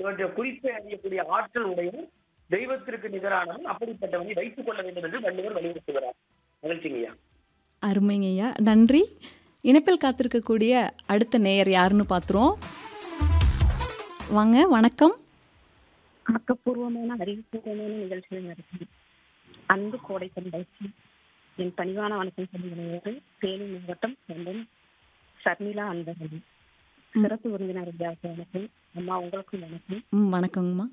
இவற்றை குறித்து அறியக்கூடிய ஆற்றல் உடையவன் தெய்வத்திற்கு நிகரானவன் அப்படிப்பட்டவனை வைத்துக் கொள்ள வேண்டும் என்று வள்ளுவர் வலியுறுத்துகிறார் மகிழ்ச்சிங்கய்யா அருமைங்க ஐயா நன்றி இணைப்பில் காத்திருக்கக்கூடிய அடுத்த நேயர் யாருன்னு பார்த்துருவோம் வாங்க வணக்கம் ஆக்கப்பூர்வமான அறிவுபூர்வமான நிகழ்ச்சிகள் நடக்கும் அன்பு கோடை பண்பாய்ச்சி என் பணிவான வணக்கம் சொல்லுகிறது தேனி மாவட்டம் சொந்தம் ஷர்மிளா அன்பகன் சிறப்பு விருந்தினர் ஐயாவுக்கு வணக்கம் அம்மா உங்களுக்கும் வணக்கம் ம் வணக்கங்கம்மா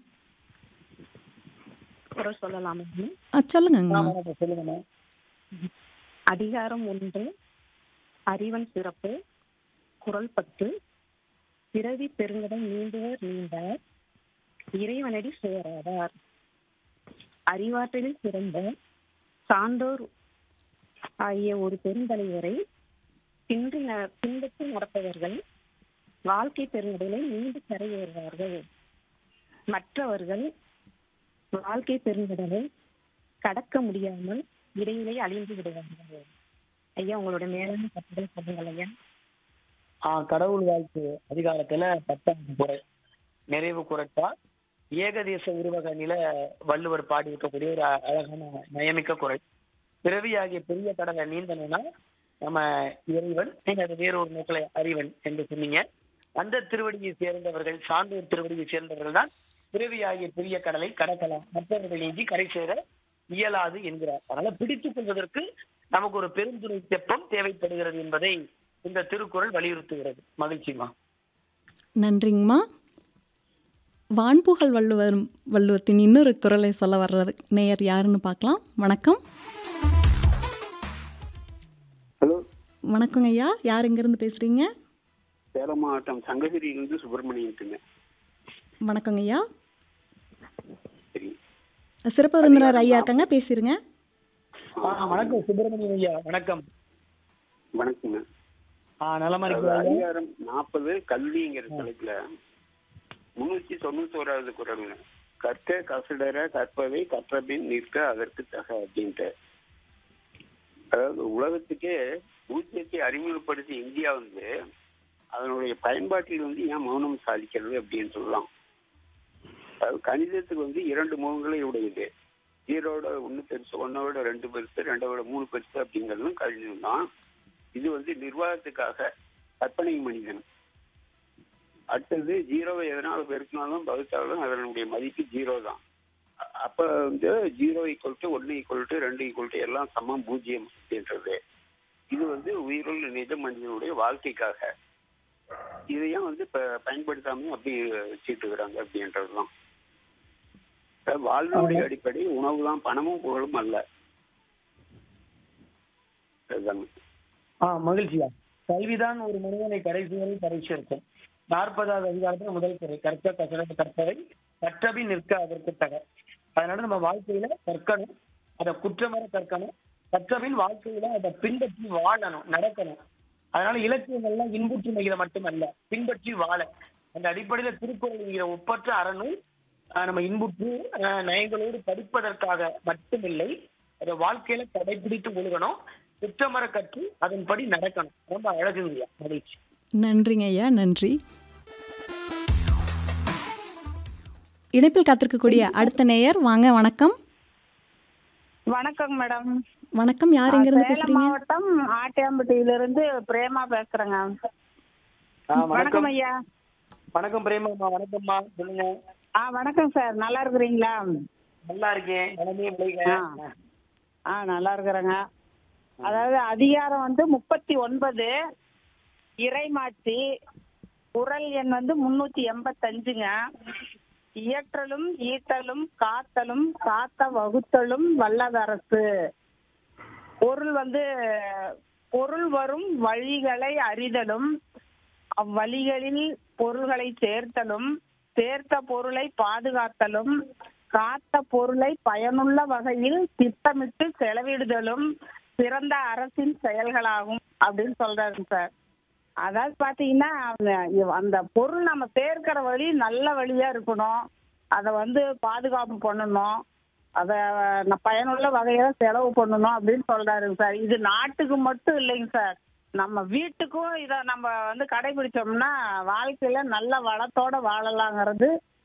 குரல் சொல்லலாமா ஆ சொல்லுங்கங்கம்மா ஆமா, சொல்லுங்கம்மா அதிகாரம் ஒன்று அறிவன் சிறப்பு குரல் பத்து பிறவி பெருங்கடம் நீண்டுவர் நீண்டார் இறைவனடி சேராதார் அறிவாற்றலில் சிறந்த சான்றோர் ஆகிய ஒரு பெருந்தலைவரை பின்றி ந- பின்பற்றி நடப்பவர்கள் வாழ்க்கை பெருங்கடலை நீண்டு கரையேறுவார்கள் மற்றவர்கள் வாழ்க்கை பெருங்கடலை கடக்க முடியாமல் இடையிலே அழிந்து விடுவார்கள் ஐயா உங்களோட மேலான கட்டுரை சொல்லுங்கள் ஐயா ஆஹ் கடவுள் வாழ்த்து அதிகாரத்துல பத்தாம் குறை நிறைவு குறைத்தா ஏகதேச உருவகனில வள்ளுவர் பாடி இருக்கக்கூடிய ஒரு அ- அழகான நயமிக்க குறை பிறவியாகிய பெரிய கடலை நீந்தணும்னா நம்ம இறைவன் நீங்க அது வேறொரு நோக்கில அறிவன் என்று சொன்னீங்க அந்த திருவடியை சேர்ந்தவர்கள் சான்றோர் திருவடியை சேர்ந்தவர்கள் தான் பிறவியாகிய பெரிய கடலை கடக்கலாம் மற்றவர்கள் நீங்கி கரை சேர இயலாது என்கிறார் அதனால பிடித்துக் கொள்வதற்கு நமக்கு ஒரு பெருந்துணை தெப்பம் தேவைப்படுகிறது என்பதை இந்த திருக்குறள் வலியுறுத்துகிறது மகிழ்ச்சிமா நன்றிங்கம்மா வான்புகழ் வள்ளுவர் வள்ளுவத்தின் இன்னொரு குரலை சொல்ல வர்ற நேயர் யாருன்னு பார்க்கலாம் வணக்கம் ஹலோ வணக்கங்க ஐயா யார் எங்கேருந்து பேசுகிறீங்க சேலம் மாவட்டம் சங்ககிரியிலிருந்து சுப்பிரமணியன் வணக்கங்க ஐயா சரி சிறப்பு விருந்தினர் ஐயா இருக்காங்க பேசிடுங்க ஆ, வணக்கம் சுப்பிரமணியம் ஐயா வணக்கம் வணக்கங்க ஆ நலமா அதாவது இருக்கீங்களா ஐயா? அதிகாரம் நாற்பது கல்விங்கிற தலைப்புல முன்னூத்தி தொண்ணூத்தி ஓராவது குரல் கற்க கசடர கற்பவை கற்றபின் நிற்க அதற்கு தக அப்படின்ட்டு அதாவது உலகத்துக்கே பூஜ்யத்தை அறிமுகப்படுத்தி இந்தியா வந்து அதனுடைய பயன்பாட்டில் வந்து ஏன் மௌனம் சாதிக்கிறது அப்படின்னு சொல்லலாம் அதாவது கணிதத்துக்கு வந்து இரண்டு முகங்களை உடையது ஜீரோட ஒன்று பெருசு ஒன்னோட ரெண்டு பெருசு ரெண்டோட மூணு பெருசு அப்படிங்கிறதும் கணிதம் தான் இது வந்து நிர்வாகத்துக்காக கற்பனை மனிதன் அடுத்தது ஜீரோவை எதனால பெருக்கினாலும் பகுத்தாலும் அதனுடைய மதிப்பு ஜீரோ தான் அ- அப்ப வந்து ஜீரோ ஈக்குவல் டு ஒன்னு ஈக்குவல் டு ரெண்டு ஈக்குவல் டு எல்லாம் சமம் பூஜ்ஜியம் அப்படின்றது இது வந்து உயிருள்ள நிஜ மனிதனுடைய வாழ்க்கைக்காக இதையும் வந்து இப்ப பயன்படுத்தாம அப்படி வச்சுட்டு இருக்கிறாங்க அப்படின்றதுதான் இப்ப வாழ்வினுடைய அடிப்படை உணவு தான் பணமும் புகழும் அல்ல அதுதாங்க ஆ மகிழ்ச்சியா கல்விதான் ஒரு மனிதனை கடைசி வரை கடைசி இருக்கும் நாற்பதாவது அதிகாரத்துல முதல் குறை கற்க கசடத்தை கற்பவை கற்றபின் நிற்க அதற்கு தக அதனால நம்ம வாழ்க்கையில கற்கணும் அதை குற்றமர கற்கணும் கற்றபின் வாழ்க்கையில அதை பின்பற்றி வாழணும் நடக்கணும் அதனால இலக்கியங்கள்லாம் இன்புற்று மகிழ மட்டுமல்ல பின்பற்றி வாழ அந்த அடிப்படையில திருக்குறள் என்கிற ஒப்பற்ற அறநூல் ஆஹ், நம்ம இன்புற்று ஆஹ், நயங்களோடு படிப்பதற்காக மட்டுமில்லை அதை வாழ்க்கையில கடைபிடித்து ஒழுகணும் குற்றமர கற்று அதன்படி நடக்கணும் ரொம்ப அழகுங்கய்யா மகிழ்ச்சி நன்றிங்க ஐயா நன்றி இணைப்பில் காத்திருக்கக்கூடிய அடுத்த நேயர் வாங்க வணக்கம் வணக்கம் மேடம் வணக்கம் யார் எங்கேருந்து சேலம் பேசுகிறீங்க மாவட்டம் ஆட்டியாம்பட்டியில இருந்து பிரேமா பேசுறேங்க ஆ, வணக்கம் வணக்கம் ஐயா வணக்கம் பிரேமாம்மா வணக்கம்மா சொல்லுங்க ஆ வணக்கம் சார் நல்லா இருக்கிறீங்களா நல்லா இருக்கேன் நலமே விளைக ஆ. ஆ நல்லா இருக்கிறேங்க அதாவது அதிகாரம் வந்து முப்பத்தி ஒன்பது இறைமாட்சி குரல் எண் வந்து முன்னூத்தி எண்பத்தஞ்சுங்க இயற்றலும் ஈட்டலும் காத்தலும் காத்த வகுத்தலும் வல்லதரசு பொருள் வந்து பொருள் வரும் வழிகளை அறிதலும் அவ்வழிகளில் பொருள்களை சேர்த்தலும் சேர்த்த பொருளை பாதுகாத்தலும் காத்த பொருளை பயனுள்ள வகையில் திட்டமிட்டு செலவிடுதலும் சிறந்த அரசின் செயல்களாகும் அப்படின்னு சொல்றாரு சார் அதாவது பாத்தீங்கன்னா அந்த- அந்த பொருள் நம்ம சேர்க்கிற வழி நல்ல வழியா இருக்கணும் அதை வந்து பாதுகாப்பு பண்ணணும் அத ந- பயனுள்ள வகையில செலவு பண்ணணும் அப்படின்னு சொல்றாருங்க சார் இது நாட்டுக்கு மட்டும் இல்லைங்க சார் நம்ம வீட்டுக்கும் இத நம்ம வந்து கடைபிடிச்சோம்னா வாழ்க்கையில நல்ல வளத்தோட வாழலாங்கிறது